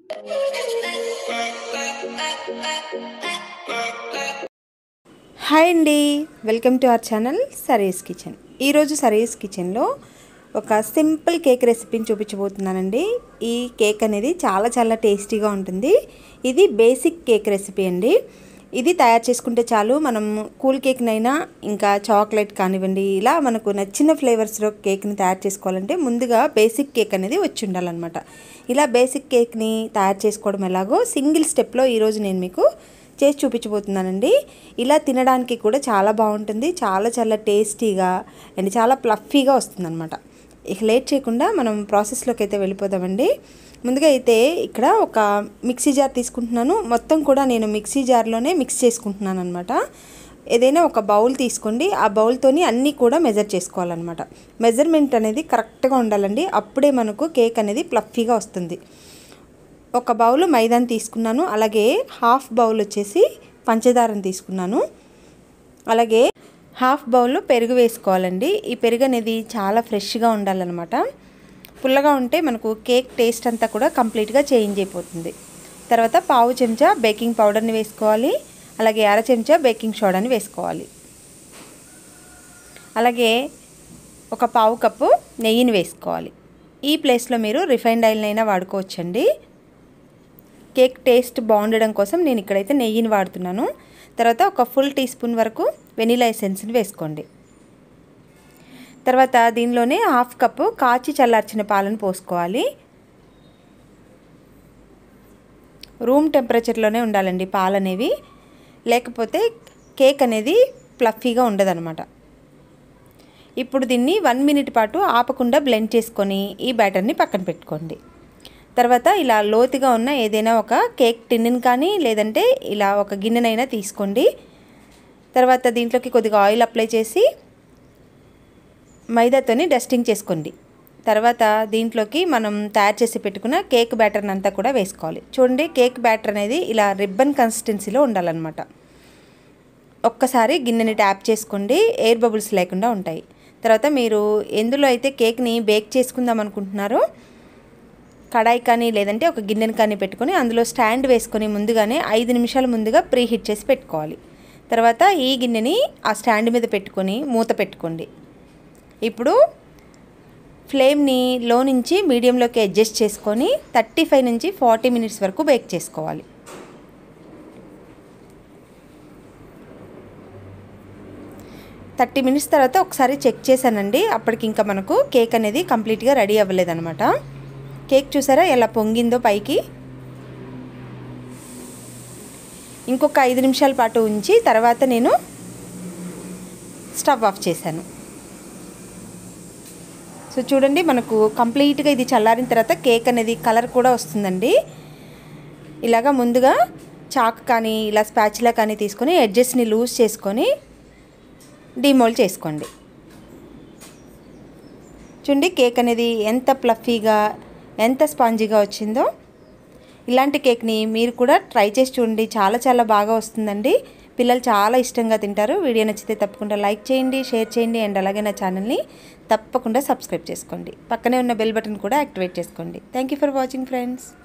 hi అండి welcome to our channel సరీస్ kitchen ఈరోజు సరీస్ కిచెన్లో ఒక సింపుల్ కేక్ రెసిపీని చూపించబోతున్నానండి ఈ కేక్ అనేది చాలా చాలా టేస్టీగా ఉంటుంది ఇది బేసిక్ కేక్ రెసిపీ అండి ఇది తయారు చేసుకుంటే చాలు మనం కూల్ కేక్నైనా ఇంకా చాక్లెట్ కానివ్వండి ఇలా మనకు నచ్చిన ఫ్లేవర్స్లో కేక్ని తయారు చేసుకోవాలంటే ముందుగా బేసిక్ కేక్ అనేది వచ్చి ఉండాలన్నమాట ఇలా బేసిక్ కేక్ని తయారు చేసుకోవడం ఎలాగో సింగిల్ స్టెప్లో ఈరోజు నేను మీకు చేసి చూపించబోతున్నానండి ఇలా తినడానికి కూడా చాలా బాగుంటుంది చాలా చాలా టేస్టీగా అండ్ చాలా ప్లఫీగా వస్తుందన్నమాట ఇక లేట్ చేయకుండా మనం ప్రాసెస్లోకి అయితే వెళ్ళిపోదామండి ముందుగా అయితే ఇక్కడ ఒక మిక్సీ జార్ తీసుకుంటున్నాను మొత్తం కూడా నేను మిక్సీ జార్లోనే మిక్స్ చేసుకుంటున్నాను అనమాట ఏదైనా ఒక బౌల్ తీసుకోండి ఆ బౌల్తోని అన్నీ కూడా మెజర్ చేసుకోవాలన్నమాట మెజర్మెంట్ అనేది కరెక్ట్గా ఉండాలండి అప్పుడే మనకు కేక్ అనేది ప్లఫీగా వస్తుంది ఒక బౌల్ మైదాని తీసుకున్నాను అలాగే హాఫ్ బౌల్ వచ్చేసి పంచదారని తీసుకున్నాను అలాగే హాఫ్ బౌల్ పెరుగు వేసుకోవాలండి ఈ పెరుగు అనేది చాలా ఫ్రెష్గా ఉండాలన్నమాట పుల్లగా ఉంటే మనకు కేక్ టేస్ట్ అంతా కూడా కంప్లీట్గా చేంజ్ అయిపోతుంది తర్వాత పావు చెంచా బేకింగ్ పౌడర్ని వేసుకోవాలి అలాగే అర చెంచా బేకింగ్ సోడాని వేసుకోవాలి అలాగే ఒక పావు కప్పు నెయ్యిని వేసుకోవాలి ఈ ప్లేస్లో మీరు రిఫైండ్ ఆయిల్నైనా వాడుకోవచ్చండి కేక్ టేస్ట్ బాగుండడం కోసం నేను ఇక్కడైతే నెయ్యిని వాడుతున్నాను తర్వాత ఒక ఫుల్ టీ స్పూన్ వరకు వెనిలా ఎసెన్స్ని వేసుకోండి తర్వాత దీనిలోనే హాఫ్ కప్పు కాచి చల్లార్చిన పాలను పోసుకోవాలి రూమ్ టెంపరేచర్లోనే ఉండాలండి పాలు అనేవి లేకపోతే కేక్ అనేది ఫ్లఫీగా ఉండదన్నమాట ఇప్పుడు దీన్ని వన్ మినిట్ పాటు ఆపకుండా బ్లెండ్ చేసుకొని ఈ బ్యాటర్ని పక్కన పెట్టుకోండి తర్వాత ఇలా లోతుగా ఉన్న ఏదైనా ఒక కేక్ టిన్నుని కానీ లేదంటే ఇలా ఒక గిన్నెనైనా తీసుకోండి తర్వాత దీంట్లోకి కొద్దిగా ఆయిల్ అప్లై చేసి మైదాతోని డస్టింగ్ చేసుకోండి తర్వాత దీంట్లోకి మనం తయారు చేసి పెట్టుకున్న కేక్ బ్యాటర్ని అంతా కూడా వేసుకోవాలి చూడండి కేక్ బ్యాటర్ అనేది ఇలా రిబ్బన్ కన్సిస్టెన్సీలో ఉండాలన్నమాట ఒక్కసారి గిన్నెని ట్యాప్ చేసుకోండి ఎయిర్ బబుల్స్ లేకుండా ఉంటాయి తర్వాత మీరు ఎందులో అయితే కేక్ని బేక్ చేసుకుందాం అనుకుంటున్నారో కడాయి కానీ లేదంటే ఒక గిన్నెని కానీ పెట్టుకొని అందులో స్టాండ్ వేసుకొని ముందుగానే ఐదు నిమిషాల ముందుగా ప్రీ హీట్ చేసి పెట్టుకోవాలి తర్వాత ఈ గిన్నెని ఆ స్టాండ్ మీద పెట్టుకొని మూత పెట్టుకోండి ఇప్పుడు ఫ్లేమ్ని లో నుంచి మీడియంలోకి అడ్జస్ట్ చేసుకొని థర్టీ ఫైవ్ నుంచి ఫార్టీ మినిట్స్ వరకు బేక్ చేసుకోవాలి థర్టీ మినిట్స్ తర్వాత ఒకసారి చెక్ చేశానండి అప్పటికి ఇంకా మనకు కేక్ అనేది కంప్లీట్గా రెడీ అవ్వలేదన్నమాట కేక్ చూసారా ఎలా పొంగిందో పైకి ఇంకొక ఐదు నిమిషాల పాటు ఉంచి తర్వాత నేను స్టవ్ ఆఫ్ చేశాను సో చూడండి మనకు కంప్లీట్గా ఇది చల్లారిన తర్వాత కేక్ అనేది కలర్ కూడా వస్తుందండి ఇలాగా ముందుగా చాక్ కానీ ఇలా స్పాచ్లా కానీ తీసుకొని ఎడ్జెస్ని లూజ్ చేసుకొని డిమోల్డ్ చేసుకోండి చూడండి కేక్ అనేది ఎంత ప్లఫీగా ఎంత స్పాంజీగా వచ్చిందో ఇలాంటి కేక్ని మీరు కూడా ట్రై చేసి చూడండి చాలా చాలా బాగా వస్తుందండి పిల్లలు చాలా ఇష్టంగా తింటారు వీడియో నచ్చితే తప్పకుండా లైక్ చేయండి షేర్ చేయండి అండ్ అలాగే నా ఛానల్ని తప్పకుండా సబ్స్క్రైబ్ చేసుకోండి పక్కనే ఉన్న బెల్ బటన్ కూడా యాక్టివేట్ చేసుకోండి thank you for watching friends